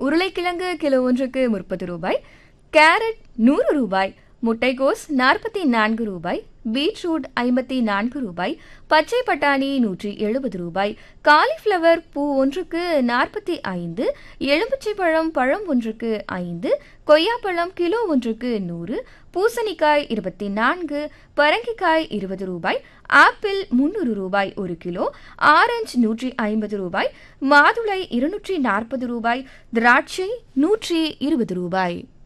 உருளைக்கிழங்கு கிலோ ஒன்றுக்கு முப்பது ரூபாய் கேரட் நூறு ரூபாய் முட்டைகோஸ் நாற்பத்தி நான்கு ரூபாய் பீட்ரூட் ஐம்பத்தி நான்கு ரூபாய் பச்சை பட்டாணி நூற்றி எழுபது ரூபாய் காலிஃப்ளவர் பூ ஒன்றுக்கு நாற்பத்தி ஐந்து எலுமிச்சை பழம் பழம் ஒன்றுக்கு ஐந்து கொய்யாப்பழம் கிலோ ஒன்றுக்கு நூறு பூசணிக்காய் இருபத்தி நான்கு பரங்கிக்காய் இருபது ரூபாய் ஆப்பிள் முன்னூறு ரூபாய் ஒரு கிலோ ஆரஞ்சு நூற்றி ஐம்பது ரூபாய் மாதுளை இருநூற்றி நாற்பது ரூபாய் திராட்சை நூற்றி இருபது ரூபாய்